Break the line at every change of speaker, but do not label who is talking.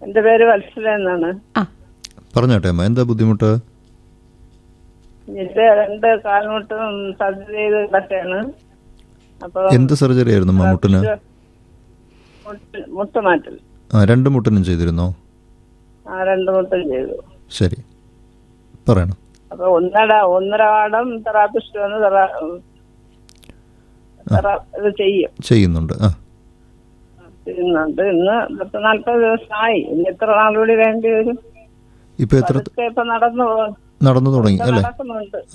എന്റെ പേര് വത്സല എന്നാണ്
ആ
പറഞ്ഞോട്ടെ അമ്മ എന്താ ബുദ്ധിമുട്ട്
എന്റെ രണ്ട് കാൽമുട്ടും സർജറി ചെയ്ത് കിടക്കാണ് അപ്പൊ
എന്ത് സർജറി ആയിരുന്നു അമ്മ മുട്ടിന്
മുട്ട്- മുട്ടുമാറ്റൽ
ആ രണ്ട് മുട്ടിനും ചെയ്തിരുന്നോ
ആ രണ്ട് മുട്ടും ചെയ്തു
ശരി പറയണം
അപ്പൊ ഒന്നര ഒന്നര വാടം തെറാപ്പിസ്റ്റ് വന്ന് തെറാ തെറാ- ഇത് ചെയ്യും
ചെയ്യുന്നുണ്ട് ആ
ചെയ്യുന്നുണ്ട് ഇന്ന് പത്ത് നാല്പത് ദിവസമായി ഇനി എത്ര നാളുകൂടി വേണ്ടി വരും
ഇപ്പൊ എത്ര
പതുക്കെ ഇപ്പൊ നടന്നു പോ-
നടന്നു തുടങ്ങി അല്ലേ
നടക്കുന്നുണ്ട്